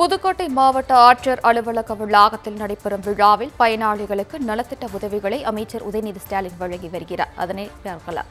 புதுக்கோட்டை மாவட்ட ஆட்சியர் அலுவலக வளாகத்தில் நடைபெறும் விழாவில் பயனாளிகளுக்கு நலத்திட்ட உதவிகளை அமைச்சர் உதயநிதி ஸ்டாலின் வழங்கி வருகிறார் அதனை பார்க்கலாம்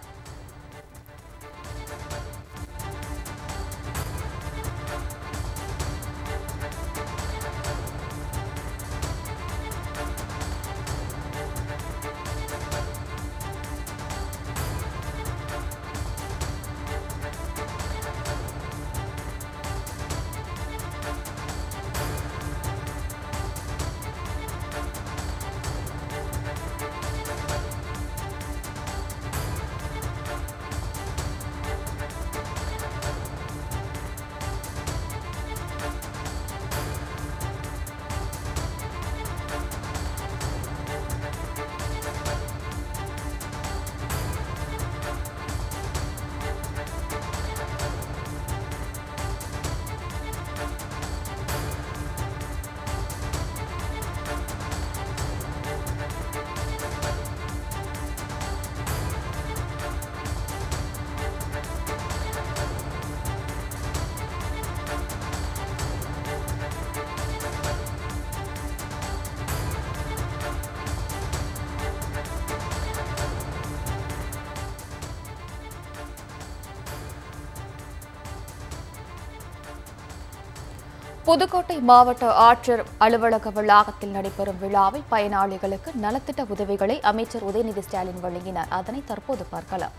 புதுக்கோட்டை மாவட்ட ஆட்சியர் அலுவலக வளாகத்தில் நடைபெறும் விழாவில் பயனாளிகளுக்கு நலத்திட்ட உதவிகளை அமைச்சர் உதயநிதி ஸ்டாலின் வழங்கினார் அதனை தற்போது பார்க்கலாம்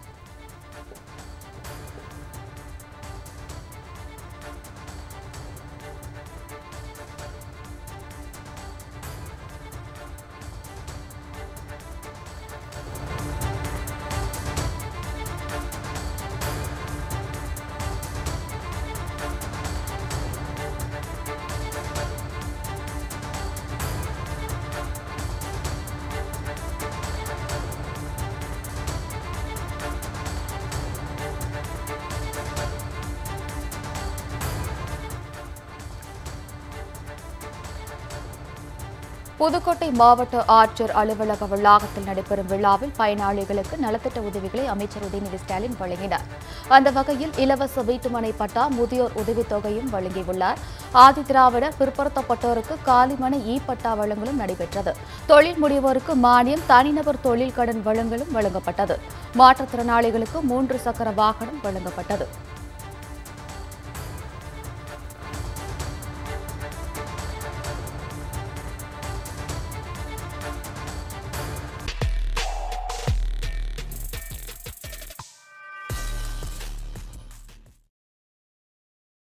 புதுக்கோட்டை மாவட்ட ஆட்சியர் அலுவலக வளாகத்தில் நடைபெறும் விழாவில் பயனாளிகளுக்கு நலத்திட்ட உதவிகளை அமைச்சர் உதயநிதி ஸ்டாலின் வழங்கினார் அந்த வகையில் இலவச வீட்டுமனை பட்டா முதியோர் உதவித்தொகையும் வழங்கியுள்ளார் ஆதிதிராவிடர் பிற்படுத்தப்பட்டோருக்கு காலிமனை இ பட்டா வழங்கலும் நடைபெற்றது தொழில் முனைவோருக்கு மானியம் தனிநபர் தொழில் கடன் வழங்கலும் வழங்கப்பட்டது மாற்றுத்திறனாளிகளுக்கு மூன்று சக்கர வாகனம் வழங்கப்பட்டது